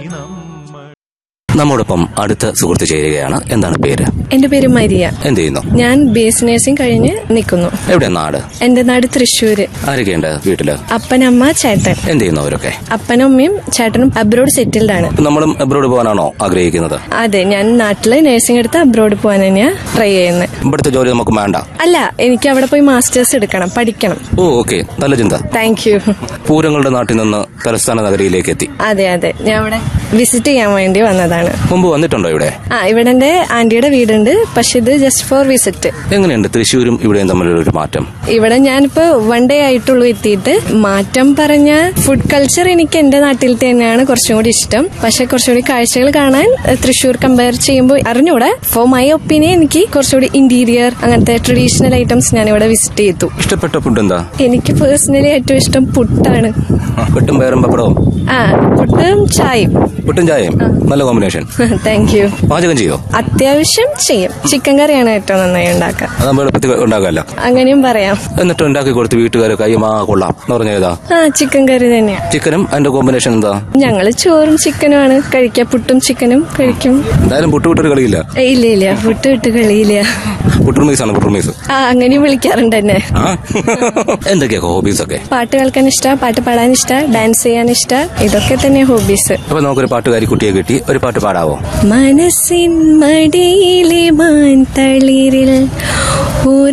നമ്മോടൊപ്പം അടുത്ത സുഹൃത്ത് ചേരുകയാണ് എന്താണ് പേര് എന്റെ പേര് മരിയ എന്ത് ചെയ്യുന്നു ഞാൻ ബി എസ് നഴ്സിംഗ് കഴിഞ്ഞ് നിൽക്കുന്നു എവിടെ നാട് എന്റെ നാട് തൃശ്ശൂര് ആരൊക്കെയുണ്ട് വീട്ടില് അപ്പനമ്മ ചേട്ടൻ എന്ത് ചെയ്യുന്നു അവരൊക്കെ അപ്പനും അമ്മയും ചേട്ടനും അബ്രോഡ് സെറ്റിൽഡ് ആണ് നമ്മളും അബ്രോഡ് പോകാനാണോ ആഗ്രഹിക്കുന്നത് അതെ ഞാൻ നാട്ടില് നഴ്സിംഗ് എടുത്ത് അബ്രോഡ് പോകാൻ തന്നെയാ ട്രൈ ചെയ്യുന്നത് ഇവിടുത്തെ ജോലി നമുക്ക് വേണ്ട അല്ല എനിക്ക് അവിടെ പോയി മാസ്റ്റേഴ്സ് എടുക്കണം പഠിക്കണം ഓ ഓക്കെ നല്ല ചിന്ത താങ്ക് യു പൂരങ്ങളുടെ നാട്ടിൽ നിന്ന് തലസ്ഥാന നഗരിയിലേക്ക് എത്തി അതെ അതെ ഞാൻ അവിടെ വിസിറ്റ് ചെയ്യാൻ വേണ്ടി വന്നതാണ് മുമ്പ് വന്നിട്ടുണ്ടോ ഇവിടെ ആ ഇവിടെ എന്റെ ആന്റിയുടെ വീടുണ്ട് പക്ഷെ ഇത് ജസ്റ്റ് ഫോർ വിസിറ്റ് എങ്ങനെയുണ്ട് തൃശ്ശൂരും ഇവിടെയും തമ്മിലുള്ള ഒരു മാറ്റം ഇവിടെ ഞാനിപ്പോ വൺ ഡേ ആയിട്ടുള്ളൂ എത്തിയിട്ട് മാറ്റം പറഞ്ഞ ഫുഡ് കൾച്ചർ എനിക്ക് എന്റെ നാട്ടിൽ തന്നെയാണ് കുറച്ചും കൂടി ഇഷ്ടം പക്ഷെ കുറച്ചുകൂടി കാഴ്ചകൾ കാണാൻ എഹ്, തൃശ്ശൂർ കമ്പയർ ചെയ്യുമ്പോൾ അറിഞ്ഞൂടെ ഫോർ മൈ ഒപ്പീനിയൻ എനിക്ക് കുറച്ചുകൂടി ഇന്റീരിയർ അങ്ങനത്തെ ട്രഡീഷണൽ ഐറ്റംസ് ഞാൻ ഇവിടെ വിസിറ്റ് ചെയ്തു ഇഷ്ടപ്പെട്ട ഫുഡ് എന്താ എനിക്ക് പേഴ്സണലി ഏറ്റവും ഇഷ്ടം പുട്ടാണ് വെട്ടും പേരും പപ്പടവും ആ പുട്ടും ചായയും പുട്ടും ചായയും നല്ല കോമ്പിനേഷൻ താങ്ക് യു പാചകം ചെയ്യോ അത്യാവശ്യം ചെയ്യും ചിക്കൻ കറിയാണ് ഏറ്റവും നന്നായി ഉണ്ടാക്കുക അത് നമ്മൾ എളുപ്പത്തിൽ ഉണ്ടാക്കാമല്ലോ അങ്ങനെയും പറയാം എന്നിട്ട് ഉണ്ടാക്കി കൊടുത്ത് വീട്ടുകാരൊക്കെ അയ്യോ ആ കൊള്ളാം എന്ന് പറഞ്ഞ ഏതാ ആ ചിക്കൻ കറി തന്നെയാ ചിക്കനും അതിന്റെ കോമ്പിനേഷൻ എന്താ ഞങ്ങള് ചോറും ചിക്കനുമാണ് കഴിക്കുക പുട്ടും ചിക്കനും കഴിക്കും എന്തായാലും പുട്ട് വിട്ടൊരു കളിയില്ല ഏയ്, ഇല്ല ഇല്ല പുട്ട് വിട്ട് കളിയില്ല പുട്ടുർമീസ് ആണ് പുട്ടുർമീസ് ആ അങ്ങനെയും വിളിക്കാറുണ്ട് എന്നെ ആ എന്തൊക്കെയാ ഹോബീസ് ഒക്കെ പാട്ട് കേൾക്കാൻ ഇഷ്ട പാട്ട് പാടാൻ ഇഷ്ട ഡാൻസ് ചെയ്യാൻ ഇഷ്ട ഇതൊക്കെ തന്നെ ഹോബീസ് അപ്പൊ നമുക്കൊരു പാട്ടുകാരി കുട്ടിയെ കിട്ടി ഒരു പാട്ട് പാടാവോ മനസ്സിൻ മടിയിലെ മാൻ തളിരിൽ